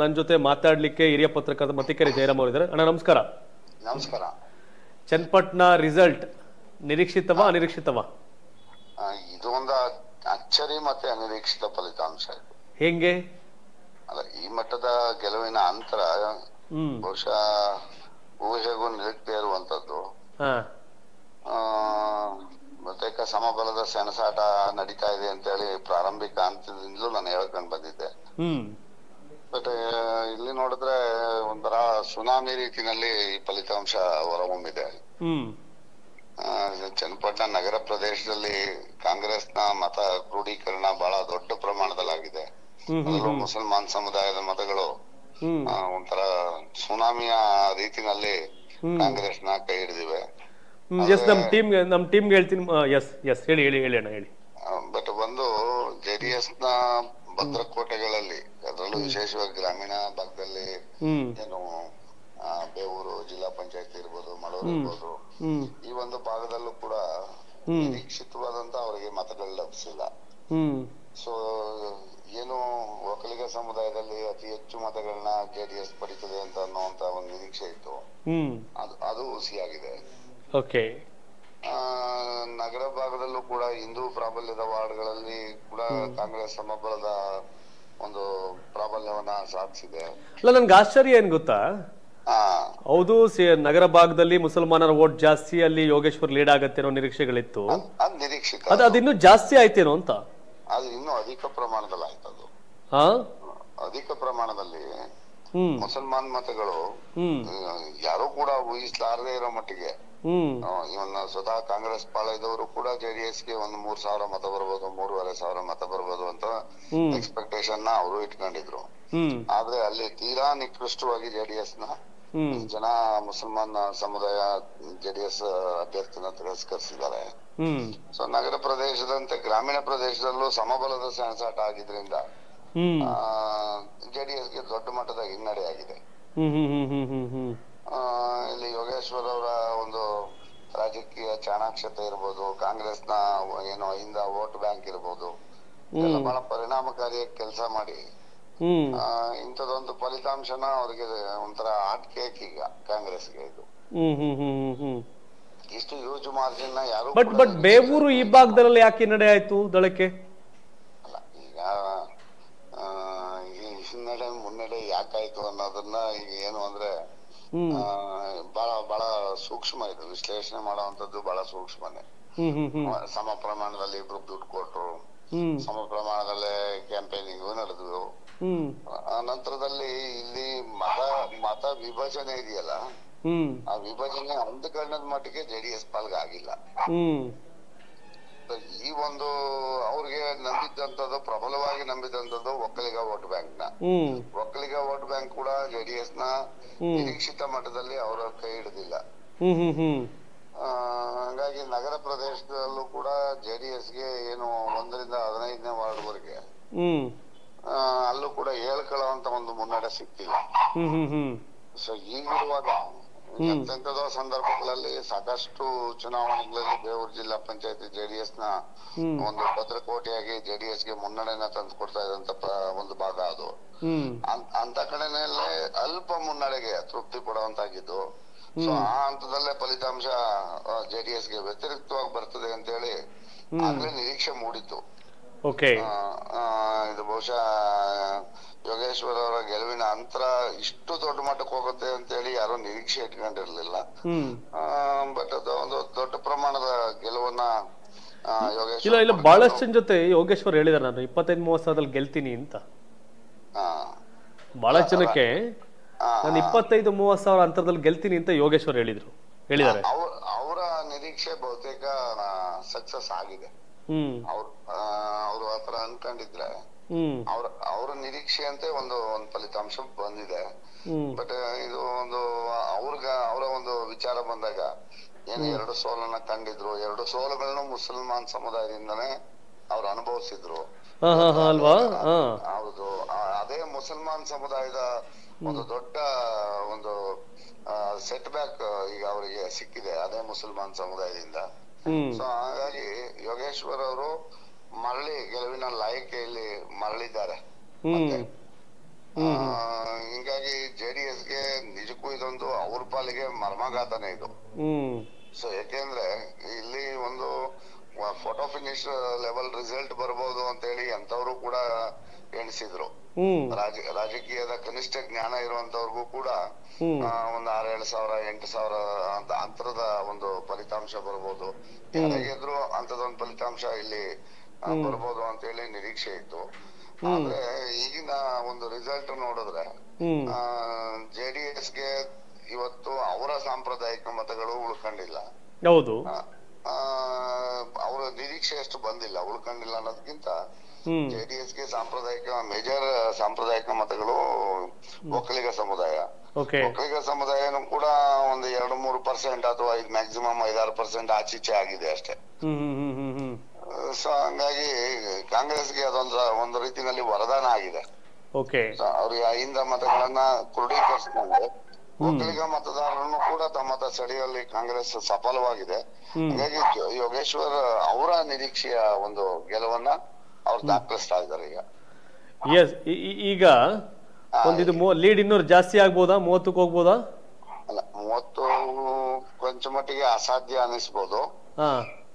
ನನ್ನ ಜೊತೆ ಮಾತಾಡ್ಲಿಕ್ಕೆ ಹಿರಿಯ ಪತ್ರಕರ್ತ ಮತ್ತಿಕೆರೆ ಜಯರಾಮ್ ಅವರಿದ್ದಾರೆ ಅಣ್ಣ ನಮಸ್ಕಾರ ನಮಸ್ಕಾರ ಚನ್ನಪಟ್ಟಣ ರಿಸಲ್ಟ್ ನಿರೀಕ್ಷಿತವಾ ಅನಿರೀಕ್ಷಿತವಾ ಆ, ಇದು ಒಂದು ಅಚ್ಚರಿ ಮತ್ತೆ ಅನಿರೀಕ್ಷಿತ ಫಲಿತಾಂಶ ಇದು ಹೆಂಗೆ ಅಲ್ಲ ಈ ಮಟ್ಟದ ಗೆಲುವಿನ ಅಂತರ ಹ್ಮ್ ಬಹುಶಃ ಊಹೆಗೂ ನಿರೀಕ್ಷೆ ಇರುವಂತದ್ದು ಹಾ ಆ, ಬಹುತೇಕ ಸಮಬಲದ ಸೆಣಸಾಟ ನಡೀತಾ ಇದೆ ಅಂತ ಹೇಳಿ ಪ್ರಾರಂಭಿಕ ಹಂತದಿಂದಲೂ ನಾನು ಹೇಳ್ಕೊಂಡ್ ಬಂದಿದ್ದೆ ಹ್ಮ್ ಬಟ್ ಇಲ್ಲಿ ನೋಡಿದ್ರೆ ಒಂಥರ ಸುನಾಮಿ ರೀತಿನಲ್ಲಿ ಈ ಫಲಿತಾಂಶ ಹೊರಹೊಮ್ಮಿದೆ ಹ್ಮ್ ಆ, ಚನ್ನಪಟ್ಟಣ ನಗರ ಪ್ರದೇಶದಲ್ಲಿ ಕಾಂಗ್ರೆಸ್ನ ಮತ ಕ್ರೋಢೀಕರಣ ಬಹಳ ದೊಡ್ಡ ಪ್ರಮಾಣದಲ್ಲಾಗಿದೆ ಹ್ಮ್ ಹ್ಮ್ ಅದರಲ್ಲೂ ಮುಸಲ್ಮಾನ್ ಸಮುದಾಯದ ಮತಗಳು ಹ್ಮ್ ಆ, ಒಂಥರ ಸುನಾಮಿಯ ರೀತಿನಲ್ಲಿ ಹ್ಮ್. ಕಾಂಗ್ರೆಸ್ನ ಕೈ ಹಿಡಿದಿವೆ ಎಸ್ ನಮ್ಮ ಟೀಮ್ ನಮ್ಮ ಟೀಮ್ಗೆ ಹೇಳ್ತೀನಿ ಎಸ್ ಎಸ್ ಹೇಳಿ ಹೇಳಿ ಹೇಳಿ ಅಣ್ಣ ಹೇಳಿ ಬಟ್ ಒಂದು ಜೆಡಿಎಸ್ ನ ಭದ್ರಕೋಟೆಗಳಲ್ಲಿ ಅದರಲ್ಲೂ ವಿಶೇಷವಾಗಿ ಗ್ರಾಮೀಣ ಭಾಗದಲ್ಲಿ ಹ್ಮ್ ಏನು ಆ, ಬೇವೂರು ಜಿಲ್ಲಾ ಪಂಚಾಯತ್ ಇರ್ಬೋದು ಮಳೂರು ಇರ್ಬೋದು ಹ್ಮ್ ಈ ಒಂದು ಭಾಗದಲ್ಲೂ ಕೂಡ ಹ್ಮ್. ನಿರೀಕ್ಷಿತವಾದಂತ ಅವರಿಗೆ ಮತಗಳು ಲಭಿಸಿಲ್ಲ ಹ್ಮ್ ಸೊ ಏನು ಒಕ್ಕಲಿಗ ಸಮುದಾಯದಲ್ಲಿ ಅತಿ ಹೆಚ್ಚು ಮತಗಳನ್ನ ಜೆಡಿಎಸ್ ಪಡಿತದೆ ಅಂತ ಅನ್ನುವಂತ ಒಂದು ನಿರೀಕ್ಷೆ ಇತ್ತು ಹ್ಮ್ ಅದು ಅದು ಹುಸಿಯಾಗಿದೆ ಓಕೆ ಆ, ನಗರ ಭಾಗದಲ್ಲೂ ಕೂಡ ಹಿಂದೂ ಪ್ರಾಬಲ್ಯದ ವಾರ್ಡ್ಗಳಲ್ಲಿ ಕೂಡ ಕಾಂಗ್ರೆಸ್ ಸಮಬಲದ ಒಂದು ಪ್ರಾಬಲ್ಯವನ್ನ ಸಾಧಿಸಿದೆ ಅಲ್ಲ ನನ್ಗೆ ಆಶ್ಚರ್ಯ ಏನ್ ಗೊತ್ತಾ ಆ ಹೌದು ಸಿ- ನಗರ ಭಾಗದಲ್ಲಿ ಮುಸಲ್ಮಾನರ ವೋಟ್ ಜಾಸ್ತಿ ಅಲ್ಲಿ ಯೋಗೇಶ್ವರ್ ಲೀಡ್ ಆಗತ್ತೆ ಅನ್ನೋ ನಿರೀಕ್ಷೆಗಳಿತ್ತು ಅದ್- ಅದ್ ನಿರೀಕ್ಷಿತ ಅದು ಅದಿನ್ನೂ ಜಾಸ್ತಿ ಆಯ್ತೇನೋ ಅಂತ ಅದು ಇನ್ನೂ ಅಧಿಕ ಪ್ರಮಾಣದಲ್ಲಿ ಆಯ್ತದು ಹಾ ಅಧಿಕ ಪ್ರಮಾಣದಲ್ಲಿ ಹ್ಮ್ ಮುಸಲ್ಮಾನ್ ಮತಗಳು ಹ್ಮ್ ಆ, ಯಾರೂ ಕೂಡ ಊಹಿಸಲಾರದೆ ಇರೋ ಮಟ್ಟಿಗೆ ಹ್ಮ್ ಆ, ಇವನ್ನ ಸ್ವತಃ ಕಾಂಗ್ರೆಸ್ ಪಾಳಯದವರು ಕೂಡ ಜೆಡಿಎಸ್ ಗೆ ಒಂದು ಮೂರ್ ಸಾವಿರ ಮತ ಬರ್ಬೋದು ಮೂರುವರೆ ಸಾವಿರ ಮತ ಬರ್ಬೋದು ಅಂತ ಹ್ಮ್. ಎಕ್ಸ್ಪೆಕ್ಟೇಷನ್ ನ ಅವರು ಇಟ್ಕೊಂಡಿದ್ರು ಹ್ಮ್ ಆದ್ರೆ ಅಲ್ಲಿ ತೀರಾ ನಿಕೃಷ್ಟವಾಗಿ ಜೆಡಿಎಸ್ ನ ಹ್ಮ್ ಜನ ಮುಸಲ್ಮಾನ್ ಸಮುದಾಯ ಜೆಡಿಎಸ್ ಅಭ್ಯರ್ಥಿನ ತಿರಸ್ಕರಿಸಿದ್ದಾರೆ ಹ್ಮ್ ಸೊ ನಗರ ಪ್ರದೇಶದಂತೆ ಗ್ರಾಮೀಣ ಪ್ರದೇಶದಲ್ಲೂ ಸಮಬಲದ ಸೆಣಸಾಟ ಆಗಿದ್ರಿಂದ ಹ್ಮ್ ಜೆಡಿಎಸ್ ಗೆ ದೊಡ್ಡ ಮಟ್ಟದ ಹಿನ್ನಡೆ ಆಗಿದೆ ಹ್ಮ್ ಹ್ಮ್ ಹ್ಮ್ ಹ್ಮ್ ಹ್ಮ್ ಹ್ಮ್ ಆ, ಇಲ್ಲಿ ಯೋಗೇಶ್ವರ್ ಅವರ ಒಂದು ರಾಜಕೀಯ ಚಾಣಾಕ್ಷತೆ ಇರ್ಬೋದು ಕಾಂಗ್ರೆಸ್ನ ಏನು ಹಿಂದ ವೋಟ್ ಬ್ಯಾಂಕ್ ಇರ್ಬೋದು ಇದೆಲ್ಲ ಬಹಳ ಪರಿಣಾಮಕಾರಿಯಾಗಿ ಕೆಲಸ ಮಾಡಿ ಹ್ಮ್ ಆ, ಇಂಥದೊಂದು ಫಲಿತಾಂಶನ ಅವ್ರಿಗೆ ಒಂಥರ ಹಾಟ್ ಕೇಕ್ ಈಗ ಕಾಂಗ್ರೆಸ್ಗೆ ಇದು ಹ್ಮ್ ಹ್ಮ್ ಹ್ಮ್ ಹ್ಮ್ ಹ್ಮ್ ಇಷ್ಟು ಯೂಜ್ ಮಾರ್ಜಿನ್ ನ ಯಾರು ಬಟ್ ಬಟ್ ಬೇವೂರು ಈ ಭಾಗದಲ್ಲಿ ಯಾಕೆ ಹಿನ್ನಡೆ ಆಯ್ತು ದಳಕ್ಕೆ ಅಲ್ಲ ಈಗ ಆ, ಈ ಹಿನ್ನಡೆ ಮುನ್ನಡೆ ಯಾಕಾಯ್ತು ಅನ್ನೋದನ್ನ ಈಗ ಏನು ಅಂದ್ರೆ ಹ್ಮ್ ಆ, ಬಹಳ ಬಹಳ ಸೂಕ್ಷ್ಮ ಇದು ವಿಶ್ಲೇಷಣೆ ಮಾಡುವಂತದ್ದು ಬಹಳ ಸೂಕ್ಷ್ಮನೇ ಹ್ಮ್ ಹ್ಮ್ ಹ್ಮ್ ಸಮ ಪ್ರಮಾಣದಲ್ಲಿ ಇಬ್ರು ದುಡ್ಡು ಕೊಟ್ರು ಹ್ಮ್ ಸಮ ಪ್ರಮಾಣದಲ್ಲೇ ಕ್ಯಾಂಪೇನಿಂಗ್ ನಡೆದ್ವು ಹ್ಮ್ ಆ ನಂತರದಲ್ಲಿ ಇಲ್ಲಿ ಮತ ಮತ ವಿಭಜನೆ ಇದೆಯಲ್ಲ ಹ್ಮ್ ಆ ವಿಭಜನೆ ಅಂದುಕೊಂಡದ ಮಟ್ಟಿಗೆ ಜೆಡಿಎಸ್ ಪಾಲ್ಗೆ ಆಗಿಲ್ಲ ಹ್ಮ್ So ಈ ಒಂದು ಅವ್ರಿಗೆ ನಂಬಿದ್ದಂಥದ್ದು ಪ್ರಬಲವಾಗಿ ನಂಬಿದಂಥದ್ದು ಒಕ್ಕಲಿಗ ವೋಟ್ ಬ್ಯಾಂಕ್ ನ ಹ್ಮ್ ಒಕ್ಕಲಿಗ ವೋಟ್ ಬ್ಯಾಂಕ್ ಕೂಡ ಜೆಡಿಎಸ್ ನ ಹ್ಮ್. ನಿರೀಕ್ಷಿತ ಮಟ್ಟದಲ್ಲಿ ಅವರ ಕೈ ಹಿಡಿದಿಲ್ಲ ಹ್ಮ್ ಹ್ಮ್ ಹ್ಮ್ ಆ, ಹಂಗಾಗಿ ನಗರ ಪ್ರದೇಶದಲ್ಲೂ ಕೂಡ ಜೆಡಿಎಸ್ ಗೆ ಏನು ಒಂದರಿಂದ ಹದಿನೈದನೇ ವಾರ್ಡ್ ವರೆಗೆ ಹ್ಮ್ ಆ, ಅಲ್ಲೂ ಕೂಡ ಹೇಳ್ಕೊಳ್ಳುವಂತ ಒಂದು ಮುನ್ನಡೆ ಸಿಕ್ತಿಲ್ಲ ಹ್ಮ್ ಹ್ಮ್ ಹ್ಮ್ ಸೊ ಈಗಿರುವಾಗ ಎಂತೆಂತದೋ ಸಂದರ್ಭಗಳಲ್ಲಿ ಸಾಕಷ್ಟು ಚುನಾವಣೆಗಳಲ್ಲಿ ಬೇವೂರು ಜಿಲ್ಲಾ ಪಂಚಾಯತಿ ಜೆಡಿಎಸ್ ನ ಹ್ಮ್. ಒಂದು ಭದ್ರಕೋಟೆಯಾಗಿ ಜೆಡಿಎಸ್ ಗೆ ಮುನ್ನಡೆನ ತಂದು ಕೊಡ್ತಾ ಇದ್ದಂತ ಪ್ರ- ಒಂದು ಭಾಗ ಅದು ಹ್ಮ್ ಅಂ- ಅಂತ ಕಡೆನಲ್ಲೇ ಅಲ್ಪ ಮುನ್ನಡೆಗೆ ತೃಪ್ತಿ ಪಡುವಂತಾಗಿದ್ದು ಸೊ ಆ ಹಂತದಲ್ಲೇ ಫಲಿತಾಂಶ ಜೆಡಿಎಸ್ ಗೆ ವ್ಯತಿರಿಕ್ತವಾಗಿ ಬರ್ತದೆ ಅಂತ ಹೇಳಿ ಆಗ್ಲೇ ನಿರೀಕ್ಷೆ ಮೂಡಿತ್ತು ಓಕೆ ಆ, ಆ, ಇದು ಬಹುಶಃ ಯೋಗೇಶ್ವರ್ ಅವರ ಗೆಲುವಿನ ಅಂತರ ಇಷ್ಟು ದೊಡ್ಡ ಮಟ್ಟಕ್ಕೆ ಹೋಗುತ್ತೆ ಅಂತ ಹೇಳಿ ಯಾರು ನಿರೀಕ್ಷೆ ಇಟ್ಕೊಂಡಿರ್ಲಿಲ್ಲ ಹ್ಮ್ ಬಟ್ ಅದು ಒಂದು ದೊಡ್ಡ ಪ್ರಮಾಣದ ಗೆಲುವನ್ನ ಆ, ಯೋಗೇಶ್ವರ್ ಇಲ್ಲ ಇಲ್ಲ ಬಹಳಷ್ಟು ಜನ ಜೊತೆ ಯೋಗೇಶ್ವರ್ ಹೇಳಿದಾರೆ ನಾನು ಇಪ್ಪತ್ತೈದು ಮೂವತ್ತು ಸಾವಿರದಲ್ಲಿ ಗೆಲ್ತೀನಿ ಅಂತ ಆ, ಬಹಳಷ್ಟು ಜನಕ್ಕೆ ಆ, ನಾನು ಇಪ್ಪತ್ತೈದು ಮೂವತ್ತು ಸಾವಿರ ಅಂತರದಲ್ಲಿ ಗೆಲ್ತೀನಿ ಅಂತ ಯೋಗೇಶ್ವರ್ ಹೇಳಿದ್ರು ಹೇಳಿದ್ದಾರೆ ಅವ್ರ ಅವರ ನಿರೀಕ್ಷೆ ಬಹುತೇಕ ಸಕ್ಸಸ್ ಆಗಿದೆ ಹ್ಮ್ ಅವ್ರು ಅವರು ಆತರ ಅನ್ಕೊಂಡಿದ್ರೆ ಹ್ಮ್ ಅವ್ರ ಅವ್ರ ನಿರೀಕ್ಷೆಯಂತೆ ಒಂದು ಒಂದು ಫಲಿತಾಂಶ ಬಂದಿದೆ ಹ್ಮ್ ಬಟ್ ಇದು ಒಂದು ಅವ್ರಿಗ ಅವರ ಒಂದು ವಿಚಾರ ಬಂದಾಗ ಏನು ಎರಡು ಸೋಲನ್ನ ಕಂಡಿದ್ರು ಎರಡು ಸೋಲುಗಳನ್ನು ಮುಸಲ್ಮಾನ್ ಸಮುದಾಯದಿಂದನೇ ಅವ್ರು ಅನುಭವಿಸಿದ್ರು ಹಾ ಹಾ ಹಾ ಅಲ್ವಾ ಹಾ ಹೌದು ಆ- ಅದೇ ಮುಸಲ್ಮಾನ್ ಸಮುದಾಯದ ಒಂದು ದೊಡ್ಡ ಒಂದು ಸೆಟ್ ಬ್ಯಾಕ್ ಈಗ ಅವರಿಗೆ ಸಿಕ್ಕಿದೆ ಅದೇ ಮುಸಲ್ಮಾನ್ ಸಮುದಾಯದಿಂದ ಹ್ಮ್ ಸೊ ಹಾಗಾಗಿ ಯೋಗೇಶ್ವರ್ ಅವರು ಮರಳಿ ಗೆಲುವಿನ ಲಾಯಕಿಯಲ್ಲಿ ಮರಳಿದ್ದಾರೆ ಹ್ಮ್ ಆ, ಹಿಂಗಾಗಿ ಜೆಡಿಎಸ್ ಗೆ ನಿಜಕ್ಕೂ ಇದೊಂದು ಅವ್ರ ಪಾಲಿಗೆ ಮರ್ಮಾಘಾತನೇ ಇದು ಹ್ಮ್ ಸೊ ಯಾಕೆಂದ್ರೆ ಇಲ್ಲಿ ಒಂದು ಫೋಟೋ ಫಿನಿಶ್ ಲೆವೆಲ್ ರಿಸಲ್ಟ್ ಬರ್ಬೋದು ಅಂತ ಹೇಳಿ ಎಂತವ್ರು ಕೂಡ ಎಣಿಸಿದ್ರು ಹ್ಮ್ ರಾಜ ರಾಜಕೀಯದ ಕನಿಷ್ಠ ಜ್ಞಾನ ಇರುವಂತವ್ರಿಗೂ ಕೂಡ ಹ್ಮ್ ಆ, ಒಂದು ಆರೇಳು ಸಾವಿರ ಎಂಟು ಸಾವಿರ ಅಂತ ಅಂತರದ ಒಂದು ಫಲಿತಾಂಶ ಬರ್ಬೋದು ಯಾರಿಗಿದ್ರು ಅಂತದೊಂದು ಫಲಿತಾಂಶ ಇಲ್ಲಿ ಆ, ಬರ್ಬೋದು ಅಂತ ಹೇಳಿ ನಿರೀಕ್ಷೆ ಇತ್ತು ಆದ್ರೆ ಈಗಿನ ಒಂದು ರಿಸಲ್ಟ್ ನೋಡಿದ್ರೆ ಹ್ಮ್ ಜೆಡಿಎಸ್ ಗೆ ಇವತ್ತು ಅವರ ಸಾಂಪ್ರದಾಯಿಕ ಮತಗಳು ಉಳ್ಕೊಂಡಿಲ್ಲ ಹೌದು ಅವರ ನಿರೀಕ್ಷೆ ಅಷ್ಟು ಬಂದಿಲ್ಲ ಉಳ್ಕೊಂಡಿಲ್ಲ ಅನ್ನೋದಕ್ಕಿಂತ ಹ್ಮ್ ಜೆಡಿಎಸ್ ಗೆ ಸಾಂಪ್ರದಾಯಿಕ ಮೇಜರ್ ಸಾಂಪ್ರದಾಯಿಕ ಮತಗಳು ಒಕ್ಕಲಿಗ ಸಮುದಾಯ ಓಕೆ ಒಕ್ಕಲಿಗ ಸಮುದಾಯನೂ ಕೂಡ ಒಂದು ಎರಡು ಮೂರು ಪರ್ಸೆಂಟ್ ಅಥವಾ ಐದ್ ಮ್ಯಾಕ್ಸಿಮಮ್ ಐದಾರು ಪರ್ಸೆಂಟ್ ಆಚೀಚೆ ಆಗಿದೆ ಅಷ್ಟೇ ಹ್ಮ್ ಹ್ಮ್ ಹ್ಮ್ ಹ್ಮ್ ಹ್ಮ್ ಸೊ ಹಂಗಾಗಿ ಕಾಂಗ್ರೆಸ್ಗೆ ಅದೊಂದು ಒಂದು ರೀತಿನಲ್ಲಿ ವರದಾನ ಆಗಿದೆ ಓಕೆ ಸೊ ಅವ್ರಿಗೆ ಅಹಿಂದ ಮತಗಳನ್ನ ಕ್ರೋಢೀಕರಿಸಿಕೊಂಡು ಒಕ್ಕಲಿಗ ಮತದಾರರನ್ನು ಕೂಡ ತಮ್ಮ ಮತ ಸೆಳೆಯುವಲ್ಲಿ ಕಾಂಗ್ರೆಸ್ ಸಫಲವಾಗಿದೆ ಹಾಗಾಗಿ ಜೊ- ಯೋಗೇಶ್ವರ್ ಅವರ ನಿರೀಕ್ಷೆಯ ಒಂದು ಗೆಲುವನ್ನ ಅವ್ರು ದಾಖಲಿಸ್ತಾ ಇದ್ದಾರೆ ಈಗ ಎಸ್ ಈಗ ಒಂದಿದು ಲೀಡ್ ಇನ್ನೂರು ಜಾಸ್ತಿ ಆಗ್ಬೋದಾ ಮೂವತ್ತಕ್ಕೆ ಹೋಗ್ಬೋದಾ ಅಲ್ಲ ಮೂವತ್ತು ಕೊಂಚ ಮಟ್ಟಿಗೆ ಅಸಾಧ್ಯ ಅನಿಸ್ಬೋದು ಹಾ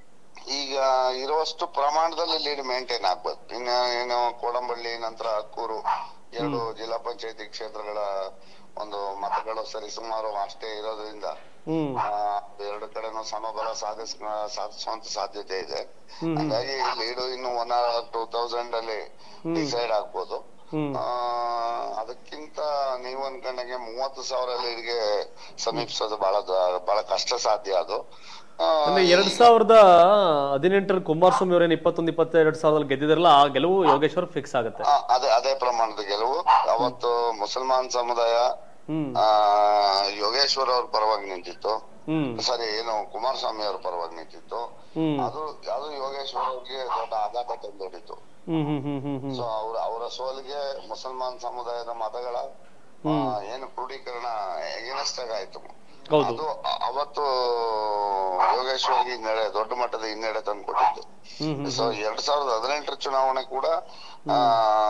ಈಗ ಇರುವಷ್ಟು ಪ್ರಮಾಣದಲ್ಲಿ ಲೀಡ್ ಮೇಂಟೈನ್ ಆಗ್ಬೋದು ಇನ್ನ ಏನು ಕೋಡಂಬಳ್ಳಿ ನಂತರ ಅಕ್ಕೂರು ಎರಡು ಜಿಲ್ಲಾ ಪಂಚಾಯತಿ ಕ್ಷೇತ್ರಗಳ ಒಂದು ಮತಗಳು ಸರಿಸುಮಾರು ಅಷ್ಟೇ ಇರೋದ್ರಿಂದ ಹ್ಮ್ ಆ, ಎರಡು ಕಡೆನೂ ಸಮಬಲ ಸಾಧಿಸ್ ಸಾಧಿಸುವಂತ ಸಾಧ್ಯತೆ ಇದೆ ಹಾಗಾಗಿ ಲೀಡು ಇನ್ನು ಒನ್ ಆರ್ ಟೂ ತೌಸಂಡ್ ಅಲ್ಲಿ ಡಿಸೈಡ್ ಆಗ್ಬೋದು ಹ್ಮ್ ಆ, ಅದಕ್ಕಿಂತ ನೀವು ಅನ್ಕೊಂಡಂಗೆ ಮೂವತ್ತು ಸಾವಿರ ಲೀಡ್ಗೆ ಸಮೀಪಿಸೋದು ಬಹಳ ದ- ಬಹಳ ಕಷ್ಟ ಸಾಧ್ಯ ಅದು ಆ, ಅಂದ್ರೆ ಎರಡ್ ಸಾವಿರದ ಹದಿನೆಂಟರ ಕುಮಾರಸ್ವಾಮಿ ಅವರೇನು ಇಪ್ಪತ್ತೊಂದು ಇಪ್ಪತ್ತೆರಡು ಸಾವಿರದಲ್ಲಿ ಗೆದ್ದಿದಾರಲ್ಲ ಆ ಗೆಲುವು ಯೋಗೇಶ್ವರ್ ಫಿಕ್ಸ್ ಆಗುತ್ತೆ ಆ, ಅದೇ ಅದೇ ಪ್ರಮಾಣದ ಗೆಲುವು ಅವತ್ತು ಮುಸಲ್ಮಾನ್ ಸಮುದಾಯ ಹ್ಮ್ ಆ ಯೋಗೇಶ್ವರ್ ಅವ್ರ ಪರವಾಗಿ ನಿಂತಿತ್ತು ಹ್ಮ್ ಸಾರಿ ಏನು ಕುಮಾರಸ್ವಾಮಿ ಅವ್ರ ಪರವಾಗಿ ನಿಂತಿತ್ತು ಹ್ಮ್ ಅದು ಅದು ಯೋಗೇಶ್ವರ್ ಅವ್ರಿಗೆ ದೊಡ್ಡ ಆಘಾತ ತಂದೊಡ್ಡಿತ್ತು ಹ್ಮ್ ಹ್ಮ್ ಹ್ಮ್ ಹ್ಮ್ ಹ್ಮ್ ಸೊ ಅವ್ರ ಅವರ ಸೋಲಿಗೆ ಮುಸಲ್ಮಾನ್ ಸಮುದಾಯದ ಮತಗಳ ಆ, ಏನು ಕ್ರೋಢೀಕರಣ ಎಗನೆಸ್ಟ್ ಆಯ್ತು ಹೌದು ಅದು ಅ- ಅವತ್ತು ಯೋಗೇಶ್ವರ್ಗೆ ಹಿನ್ನಡೆ ದೊಡ್ಡ ಮಟ್ಟದ ಹಿನ್ನಡೆ ತಂದ್ಕೊಟ್ಟಿತ್ತು ಹ್ಮ್ ಹ್ಮ್ ಸೊ ಎರಡ್ ಸಾವಿರದ ಹದಿನೆಂಟರ ಚುನಾವಣೆ ಕೂಡ ಆ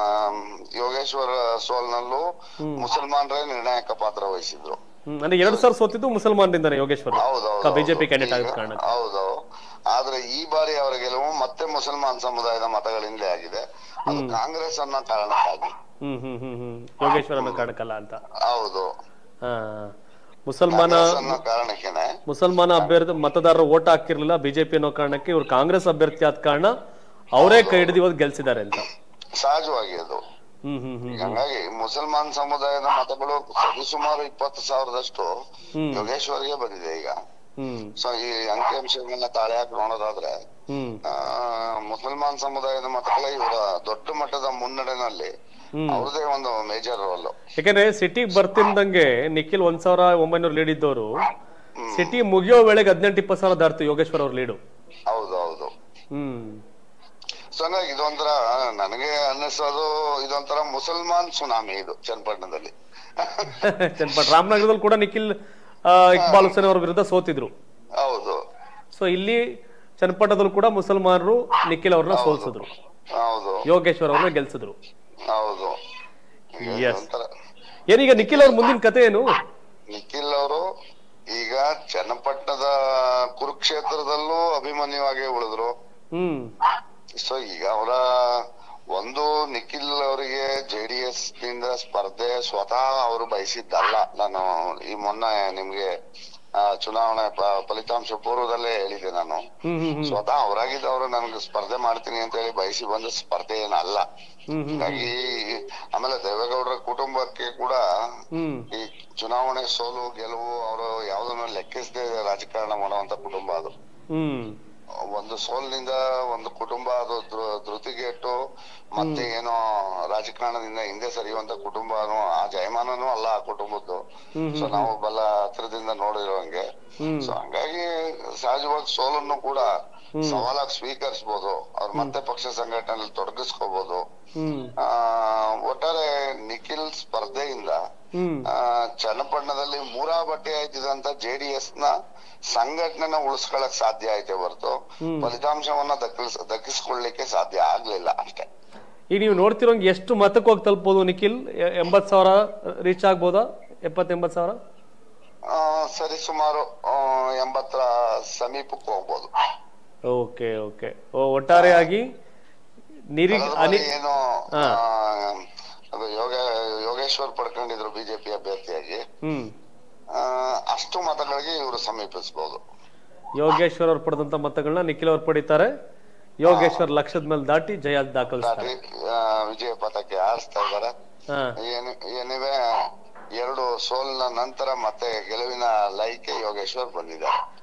ಯೋಗೇಶ್ವರ ಸೋಲ್ನಲ್ಲೂ ಮುಸಲ್ಮಾನರೇ ನಿರ್ಣಾಯಕ ಪಾತ್ರ ವಹಿಸಿದ್ರು ಹ್ಮ್ ಅಂದ್ರೆ ಎರಡ್ ಸಾವಿರ ಸೋತಿದ್ದು ಮುಸಲ್ಮಾನರಿಂದಾನೆ ಯೋಗೇಶ್ವರ್ ಹೌದೌದು ಬಿಜೆಪಿ ಕ್ಯಾಂಡಿಡೇಟ್ ಆಗಿದ್ದ ಕಾರಣ ಹೌದು ಆದ್ರೆ ಈ ಬಾರಿ ಅವರ ಗೆಲುವು ಮತ್ತೆ ಮುಸಲ್ಮಾನ್ ಸಮುದಾಯದ ಮತಗಳಿಂದಲೇ ಆಗಿದೆ ಅದು ಕಾಂಗ್ರೆಸ್ ಅನ್ನೋ ಕಾರಣಕ್ಕಾಗಿ ಹ್ಮ್ ಹ್ಮ್ ಹ್ಮ್ ಹ್ಮ್ ಯೋಗೇಶ್ವರ್ ಅನ್ನೋ ಕಾರಣಕ್ಕಲ್ಲ ಅಂತ ಹೌದು ಹಾ ಮುಸಲ್ಮಾನ ಕಾಂಗ್ರೆಸ್ ಅನ್ನೋ ಕಾರಣಕ್ಕೇನೆ ಮುಸಲ್ಮಾನ ಅಭ್ಯರ್ಥಿ ಮತದಾರರು ಓಟ್ ಹಾಕಿರ್ಲಿಲ್ಲ ಬಿಜೆಪಿ ಅನ್ನೋ ಕಾರಣಕ್ಕೆ ಇವ್ರು ಕಾಂಗ್ರೆಸ್ ಅಭ್ಯರ್ಥಿ ಆದ ಕಾರಣ ಅವರೇ ಕೈ ಹಿಡಿದು ಇವತ್ತು ಗೆಲ್ಸಿದ್ದಾರೆ ಅಂತ ಸಹಜವಾಗಿ ಅದು ಹ್ಮ್ ಹ್ಮ್ ಹ್ಮ್ ಹಂಗಾಗಿ ಮುಸಲ್ಮಾನ್ ಸಮುದಾಯದ ಮತಗಳು ಸರಿಸುಮಾರು ಇಪ್ಪತ್ತು ಸಾವಿರದಷ್ಟು ಯೋಗೇಶ್ವರ್ಗೆ ಬಂದಿದೆ ಈಗ ಹ್ಮ್ ಸೊ ಈ ಅಂಕಿಅಂಶಗಳನ್ನ ತಾಳೆ ಹಾಕಿ ನೋಡೋದಾದ್ರೆ ಹ್ಮ್ ಆ, ಮುಸಲ್ಮಾನ್ ಸಮುದಾಯದ ಮತಗಳೇ ಇವರ ದೊಡ್ಡ ಮಟ್ಟದ ಮುನ್ನಡೆನಲ್ಲಿ ಅವ್ರದೇ ಒಂದು ಮೇಜರ್ ರೋಲ್ ಯಾಕಂದ್ರೆ ಸಿಟಿಗೆ ಬರ್ತಿದ್ದಂಗೆ ನಿಖಿಲ್ ಒಂದ್ ಸಾವಿರ ಒಂಬೈನೂರು ಲೀಡ್ ಇದ್ದವರು ಸಿಟಿ ಮುಗಿಯೋ ವೇಳೆಗೆ ಹದಿನೆಂಟು ಇಪ್ಪತ್ತು ಸಾವಿರ ದಾಟ್ತು ಯೋಗೇಶ್ವರ್ ಅವ್ರ ಲೀಡು ಹೌದು ಹೌದು ಹ್ಮ್ ಸೊ ಹಂಗಾಗಿ ಇದೊಂಥರ ನನಗೆ ಅನ್ನಿಸೋದು ಇದೊಂಥರ ಮುಸಲ್ಮಾನ್ ಸುನಾಮಿ ಇದು ಚನ್ನಪಟ್ಟಣದಲ್ಲಿ ಬಟ್ ರಾಮನಗರದಲ್ಲಿ ಕೂಡ ನಿಖಿಲ್ ಆ, ಇಕ್ಬಾಲ್ ಹುಸೇನ್ ಅವ್ರ ವಿರುದ್ಧ ಸೋತಿದ್ರು ಹೌದು ಸೊ ಇಲ್ಲಿ ಚನ್ನಪಟ್ಟಣದಲ್ಲೂ ಕೂಡ ಮುಸಲ್ಮಾನರು ನಿಖಿಲ್ ಅವ್ರನ್ನ ಸೋಲ್ಸಿದ್ರು ಹೌದು ಯೋಗೇಶ್ವರ್ ಅವ್ರನ್ನ ಗೆಲ್ಸಿದ್ರು ಹೌದು Yes. ಒಂಥರ ಏನೀಗ ನಿಖಿಲ್ ಅವ್ರ ಮುಂದಿನ ಕತೆ ಏನು ನಿಖಿಲ್ ಅವರು ಈಗ ಚನ್ನಪಟ್ಟಣದ ಕುರುಕ್ಷೇತ್ರದಲ್ಲೂ ಅಭಿಮನ್ಯುವಾಗಿ ಉಳಿದ್ರು ಹ್ಮ್ ಸೊ ಈಗ ಅವರ ಒಂದು ನಿಖಿಲ್ ಅವರಿಗೆ ಜೆಡಿಎಸ್ ನಿಂದ ಸ್ಪರ್ಧೆ ಸ್ವತಃ ಅವರು ಬಯಸಿದ್ದಲ್ಲ ನಾನು ಈ ಮೊನ್ನೆ ನಿಮ್ಗೆ ಆ, ಚುನಾವಣೆ ಪ- ಫಲಿತಾಂಶ ಪೂರ್ವದಲ್ಲೇ ಹೇಳಿದೆ ನಾನು ಹ್ಮ್ ಹ್ಮ್ ಹ್ಮ್ ಸ್ವತಃ ಅವರಾಗಿದ್ದವರು ನನಗೆ ಸ್ಪರ್ಧೆ ಮಾಡ್ತೀನಿ ಅಂತ ಹೇಳಿ ಬಯಸಿ ಬಂದ ಸ್ಪರ್ಧೆ ಏನಲ್ಲ ಹ್ಮ್ ಹ್ಮ್ ಹೀಗಾಗಿ ಆಮೇಲೆ ದೇವೇಗೌಡರ ಕುಟುಂಬಕ್ಕೆ ಕೂಡ ಹ್ಮ್ ಈ ಚುನಾವಣೆ ಸೋಲು ಗೆಲುವು ಅವರು ಯಾವ್ದನ್ನ ಲೆಕ್ಕಿಸದೆ ರಾಜಕಾರಣ ಮಾಡುವಂತ ಕುಟುಂಬ ಅದು ಹ್ಮ್ ಒಂದು ಸೋಲ್ನಿಂದ ಒಂದು ಕುಟುಂಬ ಅದು ಧೃ- ಧೃತಿಗೆಟ್ಟು ಮತ್ತೆ ಏನೋ ರಾಜಕಾರಣದಿಂದ ಹಿಂದೆ ಸರಿಯುವಂತ ಕುಟುಂಬ ಆ ಜಯಮಾನನೂ ಅಲ್ಲ ಆ ಕುಟುಂಬದ್ದು ಸೊ ನಾವು ಬಲ್ಲ ಹತ್ರದಿಂದ ನೋಡಿರೋಂಗೆ ಹ್ಮ್ ಸೊ ಹಂಗಾಗಿ ಸಹಜವಾಗಿ ಸೋಲನ್ನು ಕೂಡ ಸವಾಲಾಗಿ ಸ್ವೀಕರಿಸಬಹುದು ಅವ್ರ ಮತ್ತೆ ಪಕ್ಷ ಸಂಘಟನೆಯಲ್ಲಿ ತೊಡಗಿಸ್ಕೋಬಹುದು ಹ್ಮ್ ಆ ಒಟ್ಟಾರೆ ನಿಖಿಲ್ ಸ್ಪರ್ಧೆಯಿಂದ ಹ್ಮ್ ಆ, ಚನ್ನಪಟ್ಟಣದಲ್ಲಿ ಮೂರಾ ಬಟ್ಟೆ ಆಯ್ತಿದಂತ ಜೆಡಿಎಸ್ ನ ಸಂಘಟನೆನ ಉಳಿಸ್ಕೊಳಕ್ ಸಾಧ್ಯ ಆಯ್ತೆ ಹೊರತು ಫಲಿತಾಂಶವನ್ನ ದಕ್ಕಿಸ್ ದಕ್ಕಿಸ್ಕೊಳ್ಳಿಕ್ಕೆ ಸಾಧ್ಯ ಆಗ್ಲಿಲ್ಲ ಅಷ್ಟೇ ಈಗ ನೀವು ನೋಡ್ತಿರೋಂಗೆ ಎಷ್ಟು ಮತಕ್ಕೆ ಹೋಗಿ ತಲುಪ್ಬೋದು ನಿಖಿಲ್ ಎ- ಎಂಬತ್ತು ಸಾವಿರ ರೀಚ್ ಆಗ್ಬೋದಾ ಎಪ್ಪತ್ತು ಎಂಬತ್ತು ಸಾವಿರ ಆ, ಸರಿ ಸುಮಾರು ಆ, ಎಂಬತ್ತರ ಸಮೀಪಕ್ಕೆ ಹೋಗ್ಬೋದು ಓಕೆ ಓಕೆ ಒಟ್ಟಾರೆಯಾಗಿ ನಿರೀ ಕಳೆದ ಅನಿ ಬಾರಿ ಏನು ಹಾ. ಆ, ಅದು ಯೋಗ ಯೋಗೇಶ್ವರ್ ಪಡ್ಕೊಂಡಿದ್ರು ಬಿಜೆಪಿ ಅಭ್ಯರ್ಥಿಯಾಗಿ ಹ್ಮ್ ಆ, ಅಷ್ಟು ಮತಗಳಿಗೆ ಇವರು ಸಮೀಪಿಸಬಹುದು ಯೋಗೇಶ್ವರ್ ಅವ್ರು ಪಡೆದಂತ ಮತಗಳನ್ನ ನಿಖಿಲ್ ಅವ್ರು ಪಡಿತಾರೆ ಯೋಗೇಶ್ವರ್ ಲಕ್ಷದ ಮೇಲೆ ದಾಟಿ ಜಯ ದಾಖಲಿಸ್ತಾರೆ ದಾಟಿ ಆ, ವಿಜಯ ಪಥಕ್ಕೆ ಆರಿಸ್ತಾ ಇದ್ದಾರೆ ಹಾ ಏನಿವೆ ಎರಡು ಸೋಲಿನ ನಂತರ ಮತ್ತೆ ಗೆಲುವಿನ ಲೈಕೆ ಯೋಗೇಶ್ವರ್ ಬಂದಿದ್ದಾರೆ